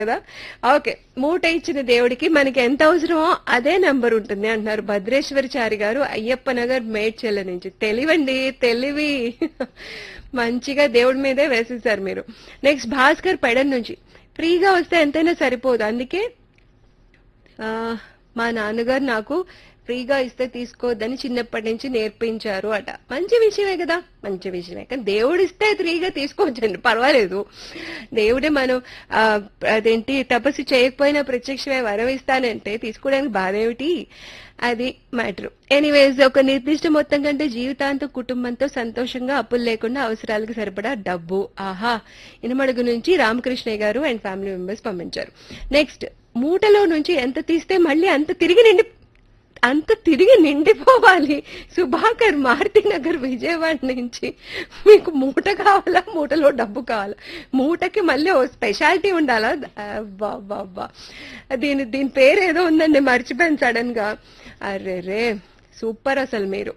కదా ఓకే మూట ఇచ్చిన దేవుడికి మనకి ఎంత అవసరమో అదే నంబర్ ఉంటుంది అంటున్నారు భద్రేశ్వరిచారి గారు అయ్యప్ప నగర్ మేడ్చెల్ల నుంచి తెలివండి తెలివి మంచిగా దేవుడి మీదే వేసేసారు మీరు నెక్స్ట్ భాస్కర్ పెడన్ నుంచి ఫ్రీగా వస్తే ఎంతైనా సరిపోదు అందుకే ఆ, మా నాన్నగారు నాకు ఫ్రీగా ఇస్తే తీసుకోవద్దని చిన్నప్పటి నుంచి నేర్పించారు అట మంచి విషయమే కదా మంచి విషయమే కానీ దేవుడు ఇస్తే ఫ్రీగా తీసుకోవచ్చండి పర్వాలేదు దేవుడే మనం ఆ, అదేంటి తపస్సు చేయకపోయినా ప్రత్యక్షమే వరం ఇస్తానంటే తీసుకోవడానికి బాధ ఏమిటి అది మ్యాటర్ ఎనీవేస్ ఒక నిర్దిష్ట మొత్తం కంటే జీవితాంతం కుటుంబంతో సంతోషంగా అప్పులు లేకుండా అవసరాలకు సరిపడా డబ్బు ఆహా ఇనమడుగు నుంచి Ramakrishnaiah garu and family members పంపించారు నెక్స్ట్ మూటలో నుంచి ఎంత తీస్తే మళ్ళీ అంత తిరిగి నిండి అంత తిరిగి నిండిపోవాలి సుభాకర్ మారుతి నగర్ విజయవాడ నుంచి మీకు మూట కావాలా మూటలో డబ్బు కావాలా మూటకి మళ్ళీ ఓ స్పెషాలిటీ ఉండాలా అబ్బా అబ్బా అబ్బా దీని దీని పేరు ఏదో ఉందండి మర్చిపోయాను సడన్ గా అరే రే సూపర్ అసలు మీరు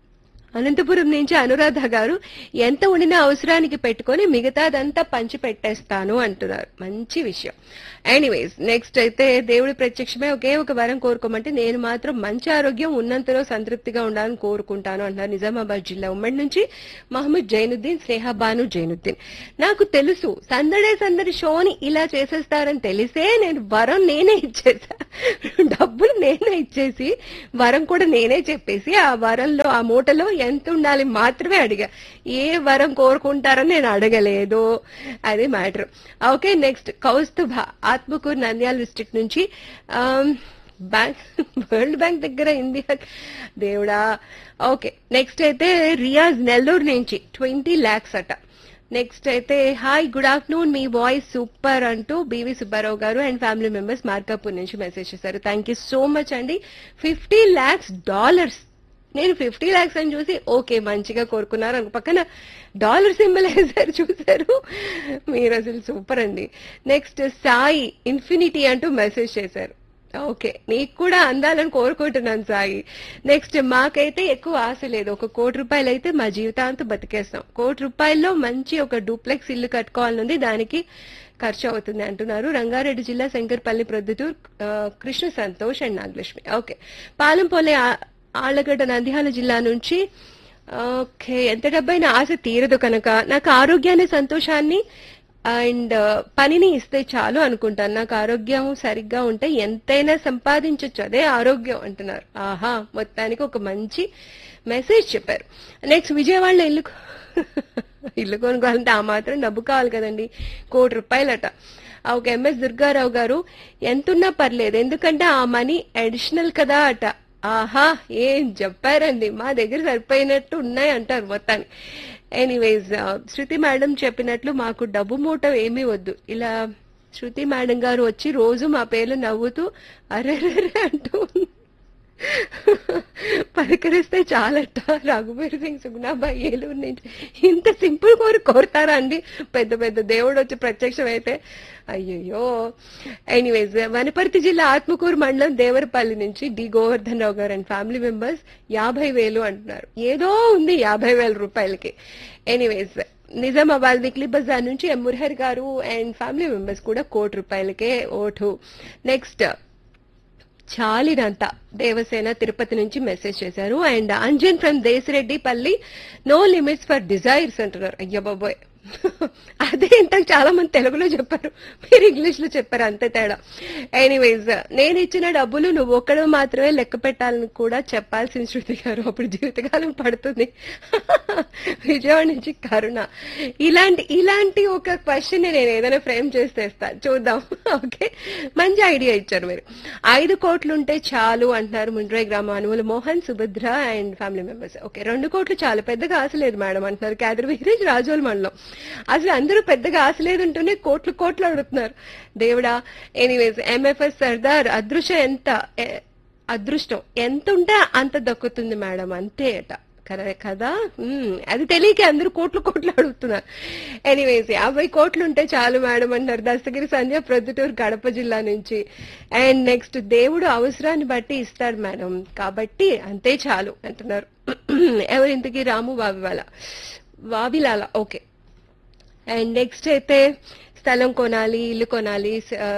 అనంతపురం నుంచి అనురాధ గారు ఎంత ఉండినా అవసరానికి పెట్టుకొని మిగతాదంతా పంచి పెట్టేస్తాను అంటున్నారు మంచి విషయం ఎనీవేస్ నెక్స్ట్ అయితే దేవుడి ప్రత్యక్షమే ఒకే ఒక వరం కోరుకోమంటే నేను మాత్రం మంచి ఆరోగ్యం ఉన్నంతలో సంతృప్తిగా ఉండాలని కోరుకుంటాను అంటున్నారు నిజామాబాద్ జిల్లా ఉమ్మడి నుంచి మహమ్మద్ జైనుద్దీన్ స్నేహ బాను జైనుద్దీన్ నాకు తెలుసు సందడే సందడి షోని ఇలా చేసేస్తారని తెలిసే నేను వరం నేనే ఇచ్చేసా డబ్బులు నేనే ఇచ్చేసి వరం కూడా నేనే చెప్పేసి ఆ వరంలో ఆ మూటలో ఎంత ఉండాలి మాత్రమే అడిగా ఏ వరం కోరుకుంటారని నేను అడగలేదు అది matter okay next Kaustubha Atmakur Nandyala district నుంచి ఆమ్, బ్యాంక్ వరల్డ్ బ్యాంక్ దగ్గర ఇండియా దేవుడా ఓకే నెక్స్ట్ అయితే రియాజ్ నెల్లూరు నుంచి ట్వంటీ ల్యాక్స్ అట నెక్స్ట్ అయితే హాయ్ గుడ్ ఆఫ్టర్నూన్ మీ వాయిస్ సూపర్ అంటూ B V Subbarao garu and family members Markapur నుంచి మెసేజ్ చేశారు థ్యాంక్ యూ సో మచ్ అండి ఫిఫ్టీ ల్యాక్స్ డాలర్స్ నేను ఫిఫ్టీ ల్యాక్స్ అని చూసి ఓకే మంచిగా కోరుకున్నారు ఒక పక్కన డాలర్ సింబల్ వేశారు చూసారు మీరు అసలు సూపర్ అండి నెక్స్ట్ సాయి ఇన్ఫినిటీ అంటూ మెసేజ్ చేశారు ఓకే నీకు కూడా అందాలని కోరుకుంటున్నాను సాయి నెక్స్ట్ మాకైతే ఎక్కువ ఆశ లేదు ఒక కోటి రూపాయలు అయితే మా జీవితాంతం బతికేస్తాం కోటి రూపాయల్లో మంచి ఒక డూప్లెక్స్ ఇల్లు కట్టుకోవాలనుంది దానికి ఖర్చు అవుతుంది అంటున్నారు రంగారెడ్డి జిల్లా శంకర్పల్లి ప్రొద్దుటూర్ ఆ, కృష్ణ సంతోష్ అండ్ నాగలక్ష్మి ఓకే పాలంపోలే ఆ- ఆళ్లగడ్డ నంద్యాల జిల్లా నుంచి ఓకే ఎంత డబ్బైనా ఆశ తీరదు కనుక నాకు ఆరోగ్యాన్ని సంతోషాన్ని అండ్ పనిని ఇస్తే చాలు అనుకుంటాను నాకు ఆరోగ్యం సరిగ్గా ఉంటే ఎంతైనా సంపాదించవచ్చు అదే ఆరోగ్యం అంటున్నారు ఆహా మొత్తానికి ఒక మంచి మెసేజ్ చెప్పారు నెక్స్ట్ విజయవాడలో ఇల్లు కొ- ఇల్లు కొనుక్కోవాలంటే ఆ మాత్రం డబ్బు కావాలి కదండి కోటి రూపాయలట ఆ ఒక ఎంఎస్ దుర్గారావు గారు ఎంతున్నా పర్లేదు ఎందుకంటే ఆ మనీ అడిషనల్ కదా అట ఆహా ఏం చెప్పారండి మా దగ్గర సరిపోయినట్టు ఉన్నాయి అంటారు మొత్తానికి ఎనీవేస్ శృతి మేడం చెప్పినట్లు మాకు డబ్బు మూట ఏమీ వద్దు ఇలా శృతి మేడం గారు వచ్చి రోజు మా పేర్లు నవ్వుతూ అరెరెరే అంటూ పలకరిస్తే చాలట రఘువీర్ సింగ్ సుగుణాబాయి ఏలూరు నుంచి ఇంత సింపుల్ కోరి కోరుతారా అండి పెద్ద పెద్ద దేవుడు వచ్చి ప్రత్యక్షం అయితే అయ్యయ్యో ఎనీవేస్ వనపర్తి జిల్లా ఆత్మకూరు మండలం దేవరపల్లి నుంచి డి గోవర్ధన్ రావు గారు అండ్ ఫ్యామిలీ మెంబర్స్ యాభై వేలు అంటున్నారు ఏదో ఉంది యాభై వేల రూపాయలకి ఎనీవేస్ నిజామాబాద్ విక్లీ బజార్ నుంచి ఎం మురహర్ గారు అండ్ ఫ్యామిలీ మెంబర్స్ కూడా కోటి రూపాయలకే ఓటు నెక్స్ట్ చాలినంత దేవసేన తిరుపతి నుంచి మెసేజ్ చేశారు అండ్ అంజన్ ఫ్రమ్ దేశరెడ్డి పల్లి నో లిమిట్స్ ఫర్ డిజైర్స్ అంటున్నారు అయ్యో బాబోయ్ అదే ఇంతకు చాలా మంది తెలుగులో చెప్పారు మీరు ఇంగ్లీష్ లో చెప్పారు అంతే తేడా ఎనీవేస్ నేను ఇచ్చిన డబ్బులు నువ్వు ఒక్కడు మాత్రమే లెక్క పెట్టాలని కూడా చెప్పాల్సిన శృతి గారు అప్పుడు జీవితకాలం పడుతుంది విజయవాడ నుంచి కరుణ ఇలాంటి ఇలాంటి ఒక క్వశ్చన్ నేను ఏదైనా ఫ్రేమ్ చేసేస్తాను చూద్దాం ఓకే మంచి ఐడియా ఇచ్చారు మీరు ఐదు కోట్లు ఉంటే చాలు అంటున్నారు ముండ్రై గ్రామ అనువులు Mohan Subhadra and family members okay రెండు కోట్లు చాలు పెద్దగా ఆశ లేదు మేడం అంటున్నారు క్యాదర్ విహరేజ్ రాజోల్ మండలం అసలు అందరూ పెద్దగా ఆశ లేదంటూనే కోట్లు కోట్లు అడుగుతున్నారు దేవుడా ఎనీవేస్ ఎంఎఫ్ఎస్ సర్దార్ అదృశ్యం ఎంత ఎ- అదృష్టం ఎంత ఉంటే అంత దక్కుతుంది మేడం అంతే అట కదా కదా మ్మ్. అది తెలియక అందరూ కోట్లు కోట్లు అడుగుతున్నారు ఎనీవేస్ యాభై కోట్లు ఉంటే చాలు మేడం అంటారు దస్తగిరి సంధ్య ప్రొద్దుటూరు కడప జిల్లా నుంచి అండ్ నెక్స్ట్ దేవుడు అవసరాన్ని బట్టి ఇస్తాడు మేడం కాబట్టి అంతే చాలు అంటున్నారు ఎవరు ఇంతకీ రాము వావివాల వావిలాల ఓకే అండ్ నెక్స్ట్ అయితే స్థలం కొనాలి ఇల్లు కొనాలి స-